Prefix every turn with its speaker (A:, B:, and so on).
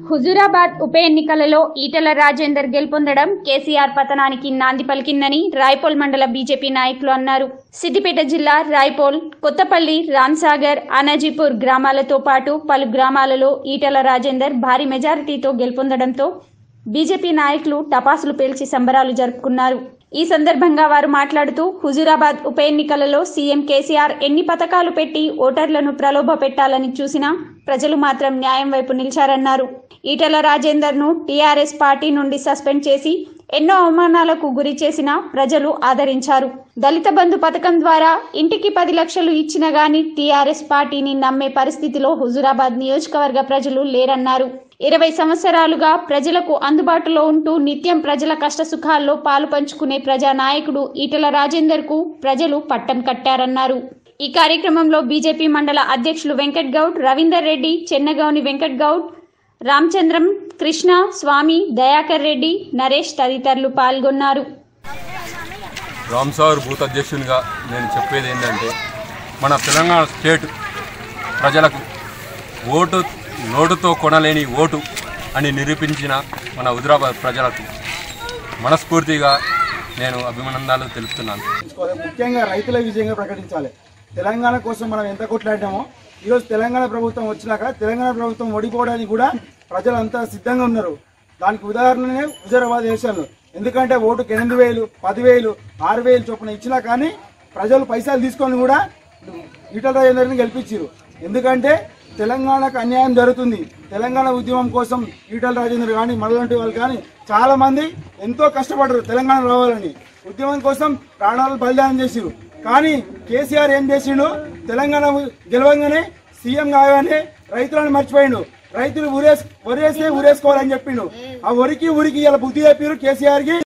A: హుజూరాబాద్ ఉప ఎన్నికలలో ఈటెల రాజేందర్ గెలుపొందడం కేసీఆర్ పతనానికి నాంది పలికిందని రాయపోల్ మండల బీజేపీ నాయకులు అన్నారు సిద్దిపేట జిల్లా రాయపోల్ కొత్తపల్లి రామ్సాగర్ అనాజీపూర్ గ్రామాలతో పాటు పలు గ్రామాలలో ఈటెల రాజేందర్ భారీ మెజారిటీతో గెలుపొందడంతో బీజేపీ నాయకులు టపాసులు పేల్చి సంబరాలు జరుపుకున్నారు ఈ సందర్భంగా వారు మాట్లాడుతూ హుజూరాబాద్ ఉప ఎన్నికలలో సీఎం కేసీఆర్ ఎన్ని పథకాలు పెట్టి ఓటర్లను ప్రలోభ పెట్టాలని చూసినా ప్రజలు మాత్రం న్యాయం వైపు నిలిచారన్నారు ఈటెల రాజేందర్ ను టీఆర్ఎస్ పార్టీ నుండి సస్పెండ్ చేసి ఎన్నో అవమానాలకు గురి చేసిన ప్రజలు ఆదరించారు దళిత బంధు పథకం ద్వారా ఇంటికి పది లక్షలు ఇచ్చిన గాని టీఆర్ఎస్ పార్టీని నమ్మే పరిస్థితిలో హుజూరాబాద్ నియోజకవర్గ ప్రజలు లేరన్నారు ఇరవై సంవత్సరాలుగా ప్రజలకు అందుబాటులో ఉంటూ నిత్యం ప్రజల కష్ట సుఖాల్లో పాలు పంచుకునే ప్రజానాయకుడు ఈటెల రాజేందర్ కు ప్రజలు పట్టం కట్టారన్నారు ఈ కార్యక్రమంలో బీజేపీ మండల అధ్యక్షులు వెంకట్ గౌడ్ రవీందర్ రెడ్డి చెన్నగౌని వెంకట్ గౌడ్ రామచంద్రం కృష్ణ స్వామి దయాకర్ రెడ్డి నరేష్ తదితరులు పాల్గొన్నారు
B: రామ్సాగర్ బూత్ అధ్యక్షునిగా నేను చెప్పేది ఏంటంటే మన తెలంగాణ స్టేట్ ప్రజలకు ఓటు నోటుతో కొనలేని ఓటు అని నిరూపించిన మన హుజరాబాద్ ప్రజలకు మనస్ఫూర్తిగా నేను అభినందనలు తెలుపుతున్నాను
C: తీసుకోవాలి. ముఖ్యంగా రైతుల విజయంగా ప్రకటించాలి తెలంగాణ కోసం మనం ఎంత కొట్లాడామో ఈరోజు తెలంగాణ ప్రభుత్వం వచ్చినాక తెలంగాణ ప్రభుత్వం ఓడిపోవడానికి కూడా ప్రజలంతా సిద్ధంగా ఉన్నారు దానికి ఉదాహరణనే హుజరాబాద్ ఎలక్షన్లు ఎందుకంటే ఓటుకు ఎనిమిది వేలు పదివేలు ఆరు వేలు చొప్పున ఇచ్చినా కానీ ప్రజలు పైసలు తీసుకొని కూడా ఈటల రాజేందర్ని గెలిపించారు ఎందుకంటే తెలంగాణకు అన్యాయం జరుగుతుంది తెలంగాణ ఉద్యమం కోసం ఈటల రాజేందర్ కానీ మనలాంటి వాళ్ళు కానీ చాలా మంది ఎంతో కష్టపడరు తెలంగాణ రావాలని ఉద్యమం కోసం ప్రాణాలు బలిదానం చేసిరు కానీ కేసీఆర్ ఏం చేసిండు తెలంగాణ గెలవంగానే సీఎం కాగానే రైతులను మర్చిపోయిండు రైతులు ఊరేస్ వరేస్తే ఊరేసుకోవాలని చెప్పిండు ఆ వరికి ఊరికి ఇలా బుద్ధి చెప్పారు కేసీఆర్ కి